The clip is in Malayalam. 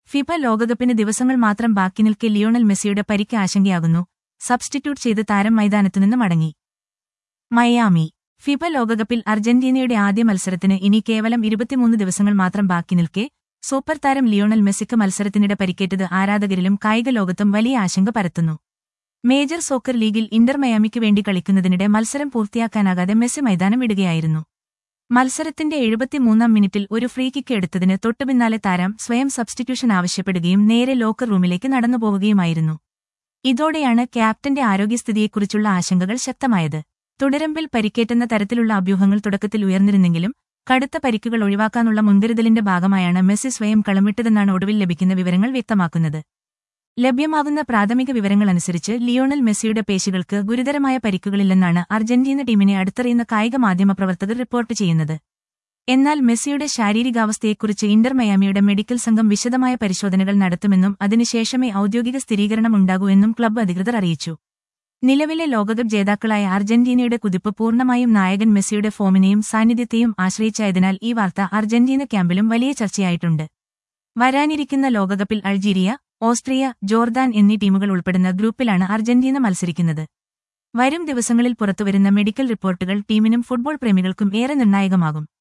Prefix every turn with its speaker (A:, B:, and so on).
A: ഫിഫ ലോകകപ്പിന് ദിവസങ്ങൾ മാത്രം ബാക്കി നിൽക്കെ ലിയോണൽ മെസ്സിയുടെ പരിക്ക് ആശങ്കയാകുന്നു സബ്സ്റ്റിറ്റ്യൂട്ട് ചെയ്ത് താരം മൈതാനത്തുനിന്ന് മടങ്ങി മയാമി ഫിഫ ലോകകപ്പിൽ അർജന്റീനയുടെ ആദ്യ മത്സരത്തിന് ഇനി കേവലം ഇരുപത്തിമൂന്ന് ദിവസങ്ങൾ മാത്രം ബാക്കി നിൽക്കെ സൂപ്പർ താരം ലിയോണൽ മെസ്സിക്ക് മത്സരത്തിനിടെ പരിക്കേറ്റത് ആരാധകരിലും കായിക ലോകത്തും വലിയ ആശങ്ക പരത്തുന്നു മേജർ സോക്കർ ലീഗിൽ ഇന്റർ മയാമിക്ക് വേണ്ടി കളിക്കുന്നതിനിടെ മത്സരം പൂർത്തിയാക്കാനാകാതെ മെസ്സി മൈതാനം വിടുകയായിരുന്നു മത്സരത്തിന്റെ എഴുപത്തിമൂന്നാം മിനിറ്റിൽ ഒരു ഫ്രീ കിക്ക് എടുത്തതിന് തൊട്ടുപിന്നാലെ താരം സ്വയം സബ്സ്റ്റിറ്റ്യൂഷൻ ആവശ്യപ്പെടുകയും നേരെ ലോക്കർ റൂമിലേക്ക് നടന്നുപോവുകയുമായിരുന്നു ഇതോടെയാണ് ക്യാപ്റ്റന്റെ ആരോഗ്യസ്ഥിതിയെക്കുറിച്ചുള്ള ആശങ്കകൾ ശക്തമായത് തുടരമ്പിൽ പരിക്കേറ്റുന്ന തരത്തിലുള്ള അഭ്യൂഹങ്ങൾ തുടക്കത്തിൽ ഉയർന്നിരുന്നെങ്കിലും കടുത്ത പരിക്കുകൾ ഒഴിവാക്കാനുള്ള മുൻകരുതലിന്റെ ഭാഗമായാണ് മെസ്സി സ്വയം കളമിട്ടതെന്നാണ് ഒടുവിൽ ലഭിക്കുന്ന വിവരങ്ങൾ വ്യക്തമാക്കുന്നത് ലഭ്യമാകുന്ന പ്രാഥമിക വിവരങ്ങളനുസരിച്ച് ലിയോണൽ മെസ്സിയുടെ പേശികൾക്ക് ഗുരുതരമായ പരിക്കുകളില്ലെന്നാണ് അർജന്റീന ടീമിനെ അടുത്തറിയുന്ന കായിക മാധ്യമപ്രവർത്തകർ റിപ്പോർട്ട് ചെയ്യുന്നത് എന്നാൽ മെസ്സിയുടെ ശാരീരികാവസ്ഥയെക്കുറിച്ച് ഇന്റർ മയാമിയുടെ മെഡിക്കൽ സംഘം വിശദമായ പരിശോധനകൾ നടത്തുമെന്നും അതിനുശേഷമേ ഔദ്യോഗിക സ്ഥിരീകരണം ഉണ്ടാകൂ എന്നും ക്ലബ്ബ് അധികൃതർ അറിയിച്ചു നിലവിലെ ലോകകപ്പ് ജേതാക്കളായ അർജന്റീനയുടെ കുതിപ്പ് പൂർണ്ണമായും നായകൻ മെസ്സിയുടെ ഫോമിനെയും സാന്നിധ്യത്തെയും ആശ്രയിച്ചായതിനാൽ ഈ വാർത്ത അർജന്റീന ക്യാമ്പിലും വലിയ ചർച്ചയായിട്ടുണ്ട് വരാനിരിക്കുന്ന ലോകകപ്പിൽ അൾജീരിയ ഓസ്ട്രിയ ജോർദാൻ എന്നീ ടീമുകൾ ഉൾപ്പെടുന്ന ഗ്രൂപ്പിലാണ് അർജന്റീന മത്സരിക്കുന്നത് വരും ദിവസങ്ങളിൽ പുറത്തുവരുന്ന മെഡിക്കൽ റിപ്പോർട്ടുകൾ ടീമിനും ഫുട്ബോൾ പ്രേമികൾക്കും ഏറെ നിർണായകമാകും